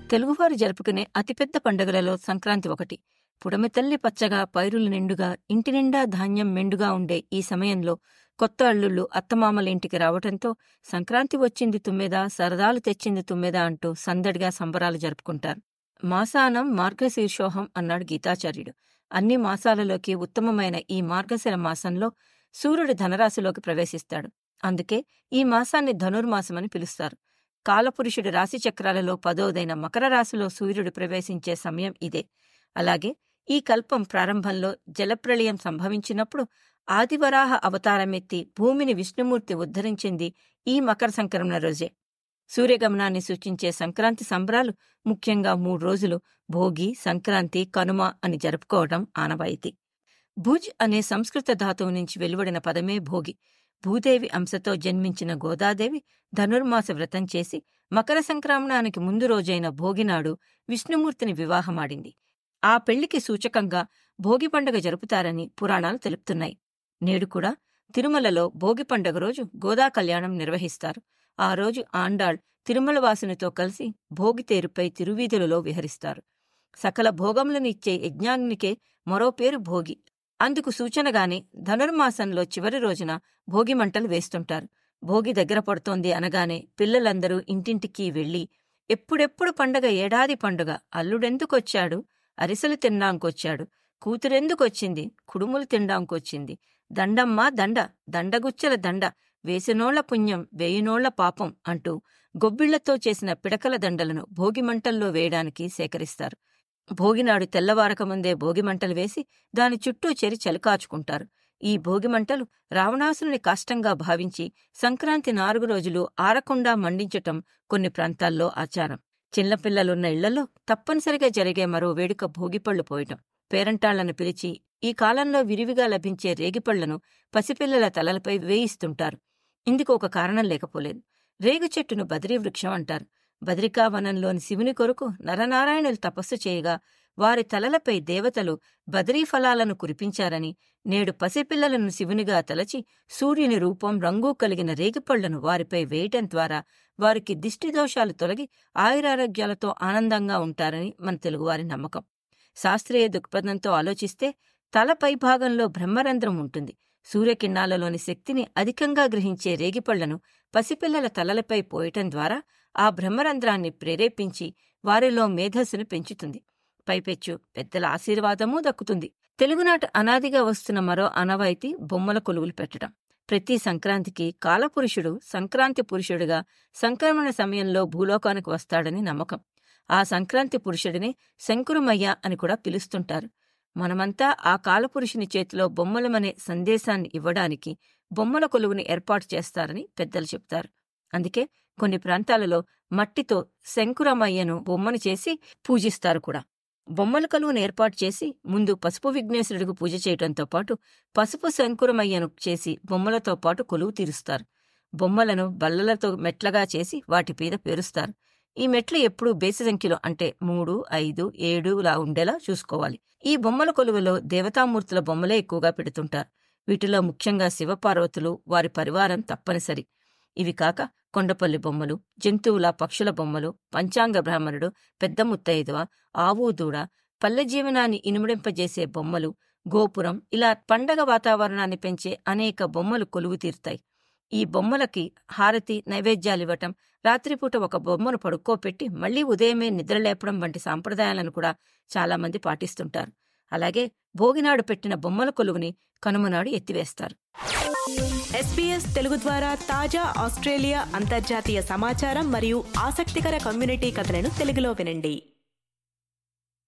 తెలుగువారు జరుపుకునే అతిపెద్ద పండుగలలో సంక్రాంతి ఒకటి పుడమి తల్లి పచ్చగా పైరులు నిండుగా ఇంటి నిండా ధాన్యం మెండుగా ఉండే ఈ సమయంలో కొత్త అల్లుళ్ళు అత్తమామల ఇంటికి రావటంతో సంక్రాంతి వచ్చింది తుమ్మెదా సరదాలు తెచ్చింది తుమ్మెదా అంటూ సందడిగా సంబరాలు జరుపుకుంటారు మాసానం మార్గశీర్షోహం అన్నాడు గీతాచార్యుడు అన్ని మాసాలలోకి ఉత్తమమైన ఈ మార్గశిర మాసంలో సూర్యుడు ధనరాశిలోకి ప్రవేశిస్తాడు అందుకే ఈ మాసాన్ని ధనుర్మాసమని పిలుస్తారు కాలపురుషుడి రాశి చక్రాలలో పదోదైన మకర రాశిలో సూర్యుడు ప్రవేశించే సమయం ఇదే అలాగే ఈ కల్పం ప్రారంభంలో జలప్రళయం సంభవించినప్పుడు ఆదివరాహ అవతారమెత్తి భూమిని విష్ణుమూర్తి ఉద్ధరించింది ఈ మకర సంక్రమణ రోజే సూర్యగమనాన్ని సూచించే సంక్రాంతి సంబరాలు ముఖ్యంగా మూడు రోజులు భోగి సంక్రాంతి కనుమ అని జరుపుకోవడం ఆనవాయితీ భుజ్ అనే సంస్కృత ధాతువు నుంచి వెలువడిన పదమే భోగి భూదేవి అంశతో జన్మించిన గోదాదేవి ధనుర్మాస వ్రతం చేసి మకర సంక్రమణానికి ముందు రోజైన భోగినాడు విష్ణుమూర్తిని వివాహమాడింది ఆ పెళ్లికి సూచకంగా భోగి పండుగ జరుపుతారని పురాణాలు తెలుపుతున్నాయి నేడు కూడా తిరుమలలో భోగి పండుగ రోజు గోదా కళ్యాణం నిర్వహిస్తారు ఆ రోజు ఆండాళ్ తిరుమలవాసునితో కలిసి భోగి తేరుపై తిరువీధులలో విహరిస్తారు సకల భోగములనిచ్చే యజ్ఞాగ్నికే మరో పేరు భోగి అందుకు సూచనగానే ధనుర్మాసంలో చివరి రోజున భోగి మంటలు వేస్తుంటారు భోగి దగ్గర పడుతోంది అనగానే పిల్లలందరూ ఇంటింటికి వెళ్లి ఎప్పుడెప్పుడు పండగ ఏడాది పండుగ అల్లుడెందుకొచ్చాడు అరిసెలు తిన్నాంకొచ్చాడు కూతురెందుకొచ్చింది కుడుములు తిండాంకొచ్చింది దండమ్మా దండ దండగుచ్చల దండ వేసినోళ్ల పుణ్యం వేయినోళ్ల పాపం అంటూ గొబ్బిళ్లతో చేసిన పిడకల దండలను భోగిమంటల్లో వేయడానికి సేకరిస్తారు భోగినాడు తెల్లవారకముందే భోగిమంటలు వేసి దాని చుట్టూ చెరి చలికాచుకుంటారు ఈ భోగిమంటలు రావణాసుని కాష్టంగా భావించి సంక్రాంతి నాలుగు రోజులు ఆరకుండా మండించటం కొన్ని ప్రాంతాల్లో ఆచారం చిన్నపిల్లలున్న ఇళ్లలో తప్పనిసరిగా జరిగే మరో వేడుక భోగిపళ్లు పోయటం పేరంటాళ్లను పిలిచి ఈ కాలంలో విరివిగా లభించే రేగిపళ్లను పసిపిల్లల తలలపై వేయిస్తుంటారు ఇందుకు ఒక కారణం లేకపోలేదు రేగు చెట్టును బదిరీ వృక్షం అంటారు బద్రికావనంలోని శివుని కొరకు నరనారాయణులు తపస్సు చేయగా వారి తలలపై దేవతలు బదరీ ఫలాలను కురిపించారని నేడు పసిపిల్లలను శివునిగా తలచి సూర్యుని రూపం రంగు కలిగిన రేగిపళ్లను వారిపై వేయటం ద్వారా వారికి దిష్టిదోషాలు తొలగి ఆయురారోగ్యాలతో ఆనందంగా ఉంటారని మన తెలుగువారి నమ్మకం శాస్త్రీయ దృక్పథంతో ఆలోచిస్తే తల పైభాగంలో బ్రహ్మరంధ్రం ఉంటుంది సూర్యకిరణాలలోని శక్తిని అధికంగా గ్రహించే రేగిపళ్లను పసిపిల్లల తలలపై పోయటం ద్వారా ఆ బ్రహ్మరంధ్రాన్ని ప్రేరేపించి వారిలో మేధస్సును పెంచుతుంది పైపెచ్చు పెద్దల ఆశీర్వాదమూ దక్కుతుంది తెలుగునాట అనాదిగా వస్తున్న మరో అనవాయితీ బొమ్మల కొలువులు పెట్టడం ప్రతి సంక్రాంతికి కాలపురుషుడు సంక్రాంతి పురుషుడిగా సంక్రమణ సమయంలో భూలోకానికి వస్తాడని నమ్మకం ఆ సంక్రాంతి పురుషుడిని శంకురమయ్య అని కూడా పిలుస్తుంటారు మనమంతా ఆ కాలపురుషుని చేతిలో బొమ్మలమనే సందేశాన్ని ఇవ్వడానికి బొమ్మల కొలువుని ఏర్పాటు చేస్తారని పెద్దలు చెప్తారు అందుకే కొన్ని ప్రాంతాలలో మట్టితో శంకురమయ్యను బొమ్మను చేసి పూజిస్తారు కూడా బొమ్మల కొలువును ఏర్పాటు చేసి ముందు పసుపు విఘ్నేశ్వరుడికి పూజ చేయడంతో పాటు పసుపు శంకురమయ్యను చేసి బొమ్మలతో పాటు కొలువు తీరుస్తారు బొమ్మలను బల్లలతో మెట్లగా చేసి వాటి మీద పేరుస్తారు ఈ మెట్లు ఎప్పుడూ బేసి సంఖ్యలో అంటే మూడు ఐదు ఏడులా ఉండేలా చూసుకోవాలి ఈ బొమ్మల కొలువులో దేవతామూర్తుల బొమ్మలే ఎక్కువగా పెడుతుంటారు వీటిలో ముఖ్యంగా శివపార్వతులు వారి పరివారం తప్పనిసరి ఇవి కాక కొండపల్లి బొమ్మలు జంతువుల పక్షుల బొమ్మలు పంచాంగ బ్రాహ్మణుడు పెద్ద ముత్తైదువ ఆవు దూడ పల్లె జీవనాన్ని ఇనుమడింపజేసే బొమ్మలు గోపురం ఇలా పండగ వాతావరణాన్ని పెంచే అనేక బొమ్మలు కొలువు తీరుతాయి ఈ బొమ్మలకి హారతి నైవేద్యాలివ్వటం రాత్రిపూట ఒక బొమ్మను పడుకోపెట్టి మళ్లీ ఉదయమే నిద్రలేపడం వంటి సాంప్రదాయాలను కూడా చాలామంది పాటిస్తుంటారు అలాగే భోగినాడు పెట్టిన బొమ్మల కొలువుని కనుమనాడు ఎత్తివేస్తారు ఎస్పీఎస్ తెలుగు ద్వారా తాజా ఆస్ట్రేలియా అంతర్జాతీయ సమాచారం మరియు ఆసక్తికర కమ్యూనిటీ కథలను తెలుగులో వినండి